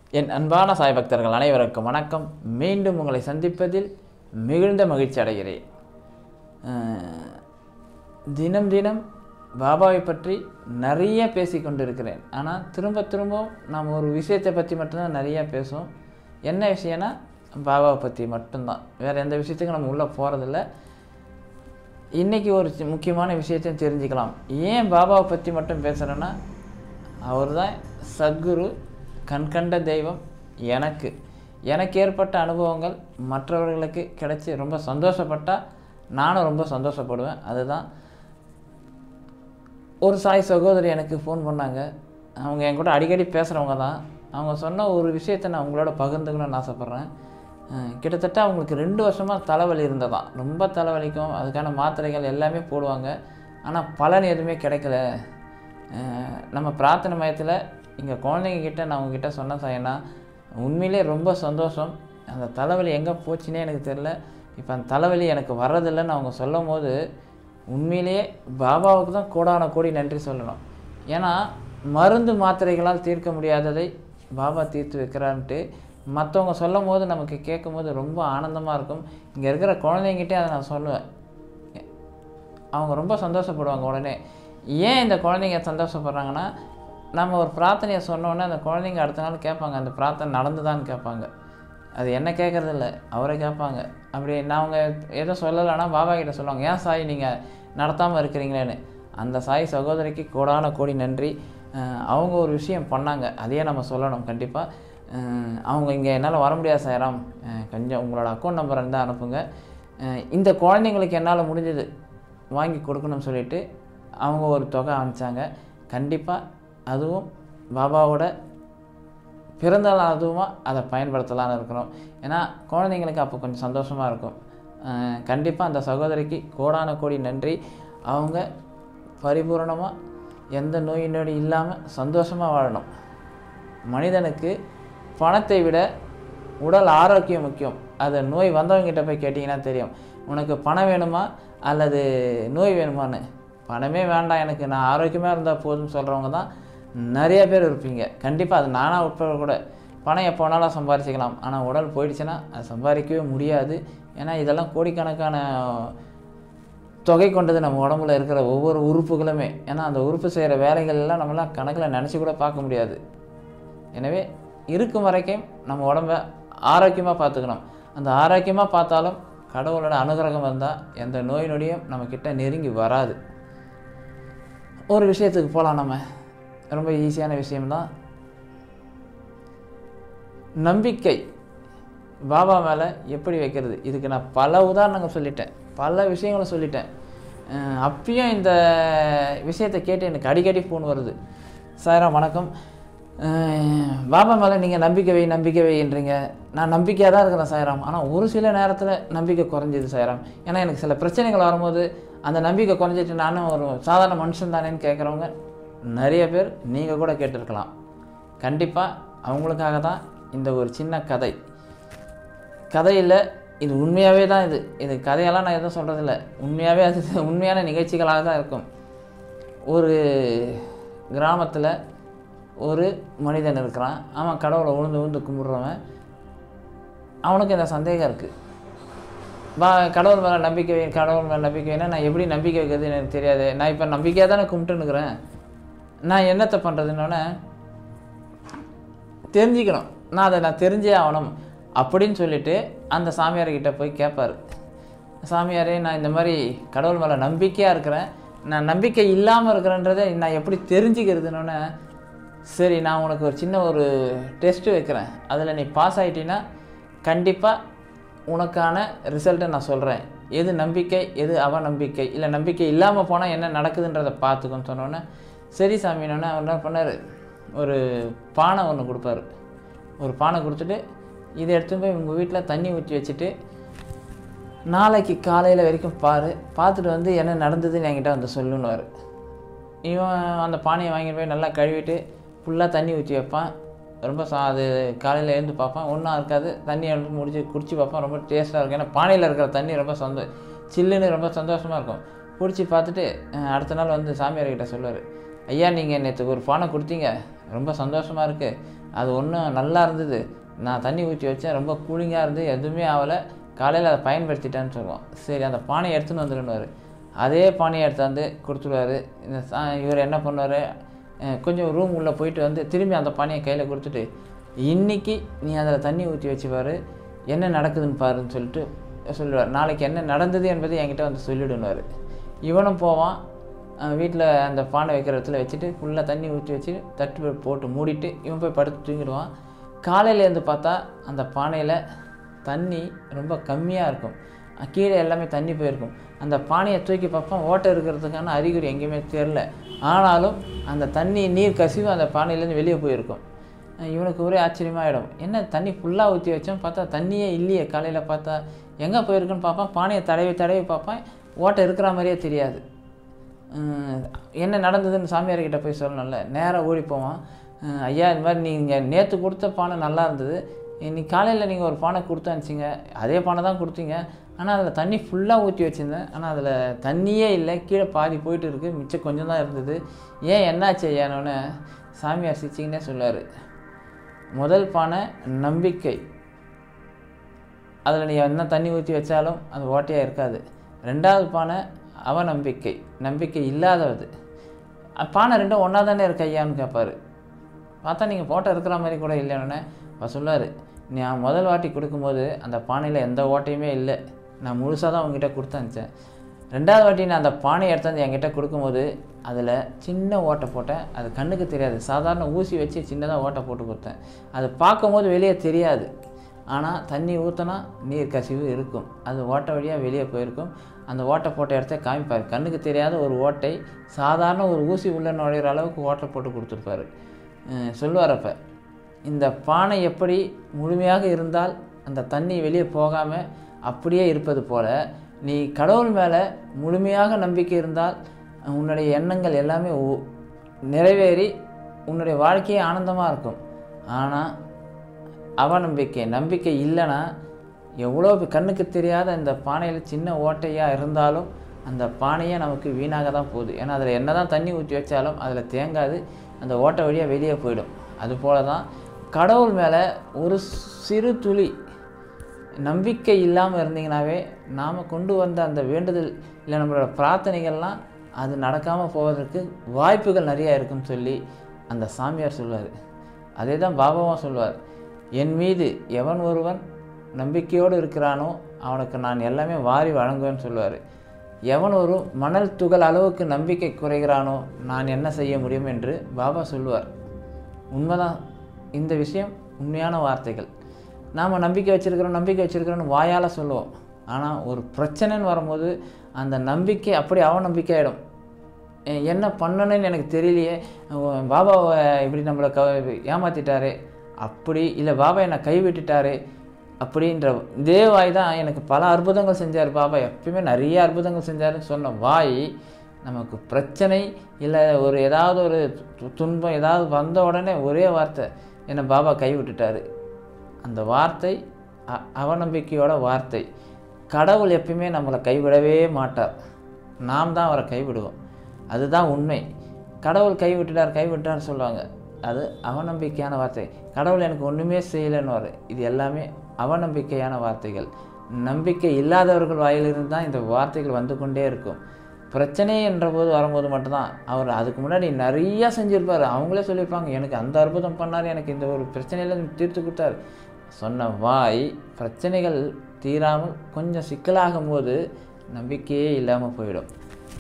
என் அன்பான சாய் பக்தர்கள் அனைவருக்கும் வணக்கம் மீண்டும் உங்களை சந்திப்பதில் மிகுந்த மகிழ்ச்சி அடைகிறேன் அஹ், தினம் தினம் பாபாவை பற்றி நிறைய பேசி கொண்டிருக்கிறேன் ஆனால் திரும்ப திரும்ப நாம் ஒரு விஷயத்தை பற்றி மட்டும்தான் நிறைய பேசுவோம் என்ன விஷயம்னா பாபாவை பற்றி மட்டும்தான் வேறு எந்த விஷயத்துக்கும் நம்ம உள்ளே போகிறதில்ல இன்றைக்கி ஒரு சி- முக்கியமான விஷயத்தையும் தெரிஞ்சுக்கலாம் ஏன் பாபாவை பற்றி மட்டும் பேசுகிறேன்னா அவர் தான் சத்குரு கண்கண்ட தெய்வம் எனக்கு எனக்கு ஏற்பட்ட அனுபவங்கள் மற்றவர்களுக்கு கிடைச்சி ரொம்ப சந்தோஷப்பட்டால் நானும் ரொம்ப சந்தோஷப்படுவேன் அதுதான் ஒரு சாய் சகோதரி எனக்கு ஃபோன் பண்ணாங்க அவங்க என் கூட அடிக்கடி பேசுகிறவங்க தான் அவங்க சொன்ன ஒரு விஷயத்தை நான் உங்களோட பகிர்ந்துக்கணும்னு ஆசைப்பட்றேன் அஹ் கிட்டத்தட்ட அவங்களுக்கு ரெண்டு வருஷமாக தலைவலி இருந்ததாம் ரொம்ப தலைவலிக்கும் அதுக்கான மாத்திரைகள் எல்லாமே போடுவாங்க ஆனால் பலன் எதுவுமே கிடைக்கல அஹ் நம்ம பிரார்த்தனை மையத்தில் இங்கே குழந்தைங்க கிட்ட நான் உங்ககிட்ட சொன்ன சாயனா உண்மையிலே ரொம்ப சந்தோஷம் அந்த தலைவலி எங்கே போச்சுன்னே எனக்கு தெரில இப்போ அந்த தலைவலி எனக்கு வர்றதில்லைன்னு அவங்க சொல்லும் போது உண்மையிலேயே பாபாவுக்கு தான் கோடான கோடி நன்றி சொல்லணும் ஏன்னா மருந்து மாத்திரைகளால் தீர்க்க முடியாததை பாபா தீர்த்து வைக்கிறான்ட்டு மற்றவங்க சொல்லும் போது நமக்கு கேட்கும் போது ரொம்ப ஆனந்தமாக இருக்கும் இங்கே இருக்கிற குழந்தைங்கிட்டே அதை நான் சொல்லுவேன் அவங்க ரொம்ப சந்தோஷப்படுவாங்க உடனே ஏன் இந்த குழந்தைங்க சந்தோஷப்படுறாங்கன்னா நம்ம ஒரு பிரார்த்தனையை சொன்னோன்னே அந்த குழந்தைங்க அடுத்த நாள் கேட்பாங்க அந்த பிரார்த்தனை நடந்துதான்னு கேட்பாங்க அது என்ன கேட்குறது இல்லை அவரை கேட்பாங்க அப்படி நான் அவங்க எதுவும் சொல்லலைன்னா பாபா கிட்ட சொல்லுவாங்க ஏன் சாய் நீங்கள் நடத்தாமல் இருக்கிறீங்களேன்னு அந்த சாய் சகோதரிக்கு கோடான கோடி நன்றி அஹ் அவங்க ஒரு விஷயம் பண்ணாங்க அதையே நம்ம சொல்லணும் கண்டிப்பாக அவங்க இங்கே என்னால் வர முடியாது சாயராம் அஹ் கொஞ்சம் உங்களோட அக்கௌண்ட் நம்பர் இருந்தால் அனுப்புங்க அஹ் இந்த குழந்தைங்களுக்கு என்னால் முடிஞ்சது வாங்கி கொடுக்கணும்னு சொல்லிட்டு அவங்க ஒரு தொகை அனுப்பிச்சாங்க கண்டிப்பாக அதுவும் பாபாவோட பிறந்த நாள் அதுவுமா அதை பயன்படுத்தலாம்னு இருக்கிறோம் ஏன்னா குழந்தைங்களுக்கு அப்போ கொஞ்சம் சந்தோஷமாக இருக்கும் கண்டிப்பாக அந்த சகோதரிக்கு கோடான கோடி நன்றி அவங்க பரிபூரணமாக எந்த நோய் நொடி இல்லாமல் சந்தோஷமாக வாழணும் மனிதனுக்கு பணத்தை விட உடல் ஆரோக்கியம் முக்கியம் அது நோய் வந்தவங்ககிட்ட போய் கேட்டிங்கன்னா தெரியும் உனக்கு பணம் வேணுமா அல்லது நோய் வேணுமான்னு பணமே வேண்டாம் எனக்கு நான் ஆரோக்கியமாக இருந்தால் போதும்னு சொல்கிறவங்க தான் நிறைய பேர் இருப்பீங்க கண்டிப்பாக அது நானாக உட்பட கூட பணம் எப்போ வேணாலும் சம்பாரிச்சிக்கலாம் ஆனால் உடல் போயிடுச்சுன்னா அது சம்பாதிக்கவே முடியாது ஏன்னா இதெல்லாம் கோடிக்கணக்கான தொகை கொண்டது நம்ம உடம்புல இருக்கிற ஒவ்வொரு உறுப்புகளுமே ஏன்னா அந்த உறுப்பு செய்கிற வேலைகள் எல்லாம் நம்மளாம் கணக்கில் நினச்சி கூட பார்க்க முடியாது எனவே இருக்கும் வரைக்கும் நம்ம உடம்ப ஆரோக்கியமாக பார்த்துக்கணும் அந்த ஆரோக்கியமாக பார்த்தாலும் கடவுளோட அனுகிரகம் வந்தால் எந்த நோய் நொடியும் நம்ம கிட்ட நெருங்கி வராது ஒரு விஷயத்துக்கு போகலாம் நம்ம ரொம்ப ஈஸியான விஷயம்தான் நம்பிக்கை பாபா மேலே எப்படி வைக்கிறது இதுக்கு நான் பல உதாரணங்கள் சொல்லிட்டேன் பல விஷயங்களை சொல்லிட்டேன் அஹ் அப்பயும் இந்த விஷயத்தை கேட்டு எனக்கு அடிக்கடி ஃபோன் வருது சாயராம் வணக்கம் அஹ் பாபா மேலே நீங்கள் நம்பிக்கை வை நம்பிக்கை வைன்றீங்க நான் நம்பிக்கையாக தான் இருக்கிறேன் சாயராம் ஆனால் ஒரு சில நேரத்தில் நம்பிக்கை குறைஞ்சிது சாயராம் ஏன்னா எனக்கு சில பிரச்சனைகள் வரும்போது அந்த நம்பிக்கை குறைஞ்சிட்டு நானும் ஒரு சாதாரண மனுஷன் தானேன்னு கேட்குறவங்க நிறைய பேர் நீங்கள் கூட கேட்டிருக்கலாம் கண்டிப்பாக அவங்களுக்காக தான் இந்த ஒரு சின்ன கதை கதையில் இது உண்மையாகவே தான் இது இது கதையெல்லாம் நான் எதுவும் சொல்கிறதில்ல உண்மையாகவே அது உண்மையான நிகழ்ச்சிகளாக தான் இருக்கும் ஒரு கிராமத்தில் ஒரு மனிதன் இருக்கிறான் அவன் கடவுளை உழுந்து உழுந்து கும்பிட்றவன் அவனுக்கு இந்த சந்தேகம் இருக்குது பா கடவுள் மேலே நம்பிக்கை வை கடவுள் மேலே நம்பிக்கை வைனா நான் எப்படி நம்பிக்கை வைக்கிறது எனக்கு தெரியாது நான் இப்போ நம்பிக்கையாக தானே கும்பிட்டுன்னுக்குறேன் நான் என்னத்தை பண்ணுறதுன்னொன்னே தெரிஞ்சுக்கணும் நான் அதை நான் தெரிஞ்சே ஆகணும் அப்படின்னு சொல்லிட்டு அந்த சாமியார்கிட்ட போய் கேட்பாரு சாமியாரே நான் இந்த மாதிரி கடவுள் மேலே நம்பிக்கையாக இருக்கிறேன் நான் நம்பிக்கை இல்லாமல் இருக்கிறேன்றதை நான் எப்படி தெரிஞ்சுக்கிறதுனோடனே சரி நான் உனக்கு ஒரு சின்ன ஒரு டெஸ்ட்டு வைக்கிறேன் அதில் நீ பாஸ் ஆகிட்டீன்னா கண்டிப்பாக உனக்கான ரிசல்ட்டை நான் சொல்கிறேன் எது நம்பிக்கை எது அவநம்பிக்கை இல்லை நம்பிக்கை இல்லாமல் போனால் என்ன நடக்குதுன்றதை பார்த்துக்கோன்னு சொன்னோன்னே சரி சாமினோடனே அவர் என்ன பண்ணார் ஒரு பானை ஒன்று கொடுப்பாரு ஒரு பானை கொடுத்துட்டு இதை எடுத்துன்னு போய் உங்கள் வீட்டில் தண்ணி ஊற்றி வச்சுட்டு நாளைக்கு காலையில் வரைக்கும் பாரு பார்த்துட்டு வந்து என்ன நடந்ததுன்னு என்கிட்ட வந்து சொல்லுன்னுவார் இவன் அந்த பானையை வாங்கிட்டு போய் நல்லா கழுவிட்டு ஃபுல்லாக தண்ணி ஊற்றி வைப்பான் ரொம்ப சா அது காலையில் எழுந்து பார்ப்பான் ஒன்றும் இருக்காது தண்ணி எடுத்து முடிச்சு குடிச்சு பார்ப்பான் ரொம்ப டேஸ்ட்டாக இருக்கும் ஏன்னா பானையில் இருக்கிற தண்ணி ரொம்ப சந்தோ சில்லுன்னு ரொம்ப சந்தோஷமாக இருக்கும் குடிச்சு பார்த்துட்டு அஹ், அடுத்த நாள் வந்து சாமியார்கிட்ட சொல்லுவார் ஐயா நீங்கள் நேற்று ஒரு பானை கொடுத்தீங்க ரொம்ப சந்தோஷமாக இருக்குது அது ஒன்றும் நல்லா இருந்தது நான் தண்ணி ஊற்றி வச்சேன் ரொம்ப கூலிங்காக இருந்து எதுவுமே ஆகலை காலையில் அதை பயன்படுத்திட்டேன்னு சொல்லுவோம் சரி அந்த பானையை எடுத்துன்னு வந்துடுவார் அதே பானையை எடுத்தாந்து கொடுத்துருவாரு இந்த சா இவர் என்ன பண்ணுவார் கொஞ்சம் ரூம் உள்ளே போயிட்டு வந்து திரும்பி அந்த பானையை கையில் கொடுத்துட்டு இன்னைக்கு நீ அதில் தண்ணி ஊற்றி வச்சுப்பாரு என்ன நடக்குதுன்னு பாருன்னு சொல்லிட்டு சொல்லுவார் நாளைக்கு என்ன நடந்தது என்பதை என்கிட்ட வந்து சொல்லிடுவார் இவனும் போவான் வீட்டில் அந்த பானை வைக்கிற இடத்துல வச்சுட்டு ஃபுல்லாக தண்ணி ஊற்றி வச்சு தட்டு போட்டு மூடிட்டு இவன் போய் படுத்து தூங்கிடுவான் காலையில இருந்து பார்த்தா அந்த பானையில் தண்ணி ரொம்ப கம்மியாக இருக்கும் அஹ் கீழே எல்லாமே தண்ணி போயிருக்கும் அந்த பானையை தூக்கி பார்ப்போம் ஓட்டை இருக்கிறதுக்கான அறிகுறி எங்கேயுமே தெரில ஆனாலும் அந்த தண்ணி நீர் கசிவு அந்த பானையிலேருந்து வெளியே போயிருக்கும் அஹ் இவனுக்கு ஒரே ஆச்சரியமாயிடும் என்ன தண்ணி ஃபுல்லாக ஊற்றி வச்சோம் பார்த்தா தண்ணியே இல்லையே காலையில் பார்த்தா எங்கே போயிருக்குன்னு பார்ப்பான் பானையை தடவி தடவி பார்ப்பான் ஓட்டை இருக்கிற மாதிரியே தெரியாது அஹ் என்ன நடந்ததுன்னு சாமியார்கிட்ட போய் சொல்லணும்ல நேராக ஓடி போவான் அஹ் ஐயா இந்த மாதிரி நீங்கள் நேற்று கொடுத்த பானை நல்லா இருந்தது இன்னைக்கு காலையில் நீங்கள் ஒரு பானை கொடுத்து அனுப்பிச்சிங்க அதே பானை தான் கொடுத்தீங்க ஆனால் அதில் தண்ணி ஃபுல்லாக ஊற்றி வச்சுருந்தேன் ஆனால் அதில் தண்ணியே இல்லை கீழே பாதி போயிட்டு இருக்குது மிச்சம் கொஞ்சம் தான் இருந்தது ஏன் என்னாச்சு ஐயானோன்னு சாமியார் சிரிச்சிங்கன்னே சொல்லுவார் முதல் பானை நம்பிக்கை அதில் நீ என்ன தண்ணி ஊற்றி வச்சாலும் அது ஓட்டையாக இருக்காது ரெண்டாவது பானை அவநம்பிக்கை நம்பிக்கை இல்லாதது அ- பானை ரெண்டும் ஒன்றா தானே இருக்கு ஐயான்னு கேட்பாரு பார்த்தா நீங்கள் போட்டோ இருக்கிற மாதிரி கூட இல்லைன்னு அவர் சொல்லார் நான் முதல் வாட்டி கொடுக்கும்போது அந்த பானையில் எந்த ஓட்டையுமே இல்லை நான் முழுசாக தான் உங்ககிட்ட கொடுத்து அனுப்பிச்சேன் ரெண்டாவது வாட்டி நான் அந்த பானையை எடுத்தாந்து என்கிட்ட கொடுக்கும்போது அதில் சின்ன ஓட்டை போட்டேன் அது கண்ணுக்கு தெரியாது சாதாரண ஊசி வச்சு சின்னதாக ஓட்டை போட்டு கொடுத்தேன் அது பார்க்கும்போது வெளியே தெரியாது ஆனால் தண்ணி ஊற்றினா நீர் கசிவு இருக்கும் அது ஓட்டை வழியாக வெளியே போயிருக்கும் அந்த ஓட்டை போட்ட இடத்த காமிப்பார் கண்ணுக்கு தெரியாத ஒரு ஓட்டை சாதாரண ஒரு ஊசி உள்ள நுழையிற அளவுக்கு ஓட்டை போட்டு கொடுத்துருப்பாரு அஹ் சொல்லுவார் அப்போ இந்த பானை எப்படி முழுமையாக இருந்தால் அந்த தண்ணி வெளியே போகாமல் அப்படியே இருப்பது போல நீ கடவுள் மேலே முழுமையாக நம்பிக்கை இருந்தால் உன்னுடைய எண்ணங்கள் எல்லாமே உ- நிறைவேறி உன்னுடைய வாழ்க்கையே ஆனந்தமாக இருக்கும் ஆனால் அவநம்பிக்கை நம்பிக்கை இல்லைன்னா எவ்வளோ பெ- கண்ணுக்கு தெரியாத இந்த பானையில் சின்ன ஓட்டையாக இருந்தாலும் அந்த பானையே நமக்கு வீணாக தான் போகுது ஏன்னா அதில் என்ன தான் தண்ணி ஊற்றி வச்சாலும் அதில் தேங்காது அந்த ஓட்டை வழியாக வெளியே போயிடும் அதுபோல தான் கடவுள் மேலே ஒரு சிறு துளி நம்பிக்கை இல்லாமல் இருந்தீங்கனாவே நாம் கொண்டு வந்த அந்த வேண்டுதல் இல்லை நம்மளோட பிரார்த்தனைகள்லாம் அது நடக்காமல் போவதற்கு வாய்ப்புகள் நிறையா இருக்குன்னு சொல்லி அந்த சாமியார் சொல்லுவார் அதே தான் பாபாவும் சொல்லுவார் என் மீது எவன் ஒருவன் நம்பிக்கையோடு இருக்கிறானோ அவனுக்கு நான் எல்லாமே வாரி வழங்குவேன்னு சொல்லுவார் எவன் ஒரு மணல் துகள் அளவுக்கு நம்பிக்கை குறைகிறானோ நான் என்ன செய்ய முடியும் என்று பாபா சொல்லுவார் உண்மைதான் இந்த விஷயம் உண்மையான வார்த்தைகள் நாம் நம்பிக்கை வச்சுருக்கிறோம் நம்பிக்கை வச்சுருக்கிறோன்னு வாயால் சொல்லுவோம் ஆனால் ஒரு பிரச்சனைன்னு வரும்போது அந்த நம்பிக்கை அப்படி அவநம்பிக்கை ஆகிடும் எ- என்ன பண்ணணும்னு எனக்கு தெரியலையே அஹ் பாபா இப்படி நம்மளை க ஏமாற்றிட்டாரு அப்படி இல்லை பாபா என்னை கைவிட்டுட்டாரு அப்படின்ற இதே வாய் தான் எனக்கு பல அற்புதங்கள் செஞ்சார் பாபா எப்பயுமே நிறைய அற்புதங்கள் செஞ்சாருன்னு சொன்ன வாய் நமக்கு பிரச்சனை இல்லை ஒரு ஏதாவது ஒரு து- துன்பம் ஏதாவது வந்த உடனே ஒரே வார்த்தை என்னை பாபா கைவிட்டுட்டாரு அந்த வார்த்தை அ- அவநம்பிக்கையோட வார்த்தை கடவுள் எப்பயுமே நம்மளை கைவிடவே மாட்டார் நாம் தான் அவரை கைவிடுவோம் அதுதான் உண்மை கடவுள் கைவிட்டுட்டார் கைவிட்டார் சொல்லுவாங்க அது அவநம்பிக்கையான வார்த்தை கடவுள் எனக்கு ஒன்றுமே செய்யலைன்னு இது எல்லாமே அவநம்பிக்கையான வார்த்தைகள் நம்பிக்கை இல்லாதவர்கள் வாயிலிருந்து தான் இந்த வார்த்தைகள் வந்து கொண்டே இருக்கும் பிரச்சனை என்ற போது வரும்போது மட்டும்தான் அவர் அதுக்கு முன்னாடி நிறையா செஞ்சுருப்பார் அவங்களே சொல்லியிருப்பாங்க எனக்கு அந்த அற்புதம் பண்ணார் எனக்கு இந்த ஒரு பிரச்சனையில தீர்த்து கொடுத்தார் சொன்ன வாய் பிரச்சனைகள் தீராமல் கொஞ்சம் சிக்கலாகும் போது நம்பிக்கையே இல்லாமல் போயிடும்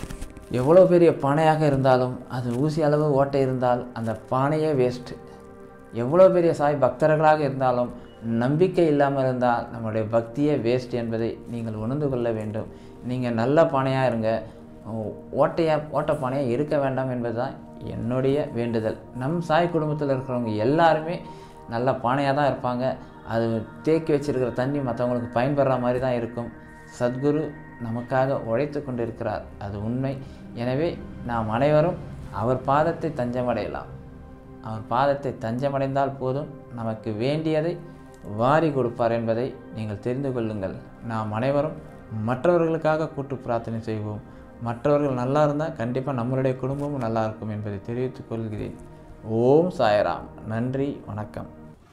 எவ்வளோ பெரிய பானையாக இருந்தாலும் அது ஊசி அளவு ஓட்டை இருந்தால் அந்த பானையே வேஸ்ட்டு எவ்வளோ பெரிய சாய் பக்தர்களாக இருந்தாலும் நம்பிக்கை இல்லாமல் இருந்தால் நம்முடைய பக்தியே வேஸ்ட் என்பதை நீங்கள் உணர்ந்து கொள்ள வேண்டும் நீங்கள் நல்ல பானையாக இருங்க ஓ- ஓட்டையா ஓட்ட பானையாக இருக்க வேண்டாம் என்பதுதான் என்னுடைய வேண்டுதல் நம் சாய் குடும்பத்தில் இருக்கிறவங்க எல்லாருமே நல்ல பானையாக தான் இருப்பாங்க அது தேக்கி வச்சிருக்கிற தண்ணி மற்றவங்களுக்கு பயன்படுற மாதிரி தான் இருக்கும் சத்குரு நமக்காக உழைத்து கொண்டிருக்கிறார் அது உண்மை எனவே நாம் அனைவரும் அவர் பாதத்தை தஞ்சமடையலாம் அவர் பாதத்தை தஞ்சமடைந்தால் போதும் நமக்கு வேண்டியதை வாரி கொடுப்பார் என்பதை நீங்கள் தெரிந்து கொள்ளுங்கள் நாம் அனைவரும் மற்றவர்களுக்காக கூட்டு பிரார்த்தனை செய்வோம் மற்றவர்கள் நல்லா இருந்தால் கண்டிப்பாக நம்மளுடைய குடும்பமும் நல்லா இருக்கும் என்பதை தெரிவித்துக் கொள்கிறேன் ஓம் சாய்ராம் நன்றி வணக்கம்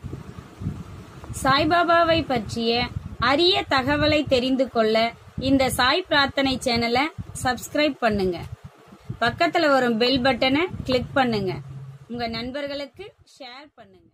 சாய்பாபாவை பற்றிய அரிய தகவலை தெரிந்து கொள்ள இந்த சாய் பிரார்த்தனை சேனலை சப்ஸ்கிரைப் பண்ணுங்க பக்கத்துல வரும் பெல் பட்டனை கிளிக் பண்ணுங்க உங்க நண்பர்களுக்கு ஷேர் பண்ணுங்க